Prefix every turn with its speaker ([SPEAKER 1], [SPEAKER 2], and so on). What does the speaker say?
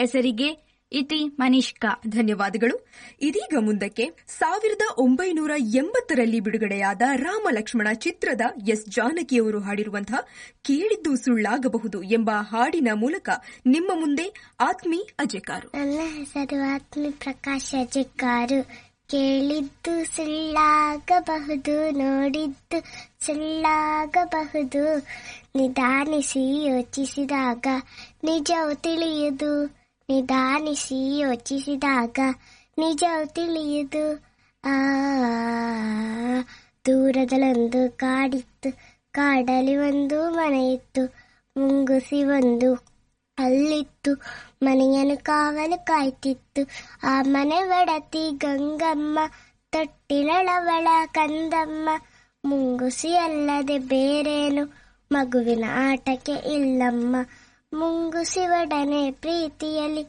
[SPEAKER 1] ಹೆಸರಿಗೆ ಇತಿ ಮನಿಷ್ಕಾ
[SPEAKER 2] ಧನ್ಯವಾದಗಳು ಇದೀಗ ಮುಂದಕ್ಕೆ ಸಾವಿರದ ಒಂಬೈನೂರ ಎಂಬತ್ತರಲ್ಲಿ ಬಿಡುಗಡೆಯಾದ ರಾಮ ಲಕ್ಷ್ಮಣ ಚಿತ್ರದ ಎಸ್ ಜಾನಕಿಯವರು ಹಾಡಿರುವಂತಹ ಕೇಳಿದ್ದು ಸುಳ್ಳಾಗಬಹುದು ಎಂಬ ಹಾಡಿನ ಮೂಲಕ ನಿಮ್ಮ ಮುಂದೆ ಆತ್ಮಿ ಅಜೆಕಾರು
[SPEAKER 3] ನನ್ನ ಹೆಸರು ಆತ್ಮಿ ಪ್ರಕಾಶ್ ಅಜಿಕಾರು ಕೇಳಿದ್ದು ಸುಳ್ಳಾಗಬಹುದು ನೋಡಿದ್ದು ಸುಳ್ಳಾಗಬಹುದು ನಿಧಾನಿಸಿ ಯೋಚಿಸಿದಾಗ ನಿಜವು ತಿಳಿಯುವುದು ನಿಧಾನಿಸಿ ಯೋಚಿಸಿದಾಗ ನಿಜವು ತಿಳಿಯುವುದು ಆ ದೂರದಲ್ಲೊಂದು ಕಾಡಿತ್ತು ಕಾಡಲ್ಲಿ ಒಂದು ಮನೆ ಇತ್ತು ಮುಂಗುಸಿ ಒಂದು ಅಲ್ಲಿತ್ತು ಮನೆಯನ್ನು ಕಾವಲು ಕಾಯ್ತಿತ್ತು ಆ ಮನೆ ಒಡತಿ ಗಂಗಮ್ಮ ತೊಟ್ಟಿಲಳವಳ ಕಂದಮ್ಮ ಮುಂಗುಸಿ ಅಲ್ಲದೆ ಬೇರೇನು ಮಗುವಿನ ಆಟಕ್ಕೆ ಇಲ್ಲಮ್ಮ ಮುಂಗುಸಿ ಒಡನೆ ಪ್ರೀತಿಯಲ್ಲಿ